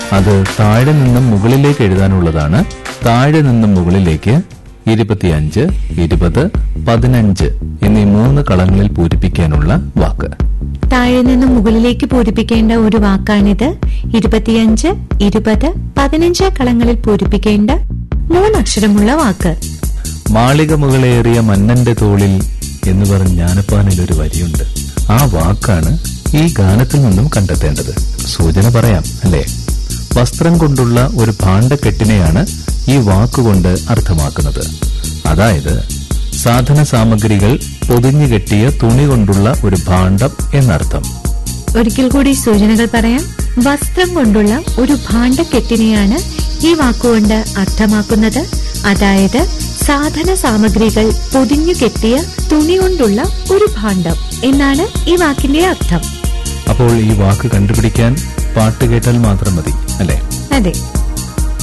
അത് താഴെ നിന്നും മുകളിലേക്ക് എഴുതാനുള്ളതാണ് താഴെ നിന്നും മുകളിലേക്ക് ഇരുപത്തിയഞ്ച് ഇരുപത് പതിനഞ്ച് എന്നീ മൂന്ന് കളങ്ങളിൽ പൂരിപ്പിക്കാനുള്ള വാക്ക് താഴെ നിന്നും മുകളിലേക്ക് പൂരിപ്പിക്കേണ്ട ഒരു വാക്കാണിത് ഇരുപത്തിയഞ്ച് ഇരുപത് പതിനഞ്ച് കളങ്ങളിൽ പൂരിപ്പിക്കേണ്ട മൂന്നക്ഷരമുള്ള വാക്ക് മാളിക മുകളേറിയ മന്നന്റെ തോളിൽ എന്ന് പറഞ്ഞ് ജ്ഞാനപ്പാനിൽ ഒരു വരിയുണ്ട് ആ വാക്കാണ് ഈ ഗാനത്തിൽ നിന്നും കണ്ടെത്തേണ്ടത് സൂചന പറയാം അല്ലേ വസ്ത്രം കൊണ്ടുള്ള ഒരു ഭാണ്ഡക്കെട്ടിനെയാണ് ഈ വാക്കുകൊണ്ട് അർത്ഥമാക്കുന്നത് അതായത് സാധന സാമഗ്രികൾ പൊതിഞ്ഞു കെട്ടിയ തുണി കൊണ്ടുള്ള ഒരു ഭാണ്ഡം എന്നർത്ഥം ഒരിക്കൽ കൂടി സൂചനകൾ പറയാം വസ്ത്രം കൊണ്ടുള്ള ഒരു ഭാണ്ഡക്കെട്ടിനെയാണ് ഈ വാക്കുകൊണ്ട് അർത്ഥമാക്കുന്നത് അതായത് സാധന സാമഗ്രികൾ പൊതിഞ്ഞു കെട്ടിയ തുണി കൊണ്ടുള്ള ഒരു ഭാണ്ഡം എന്നാണ് ഈ വാക്കിന്റെ അർത്ഥം അപ്പോൾ ഈ വാക്ക് കണ്ടുപിടിക്കാൻ പാട്ട് കേട്ടാൽ മാത്രം മതി അല്ലേ അതെ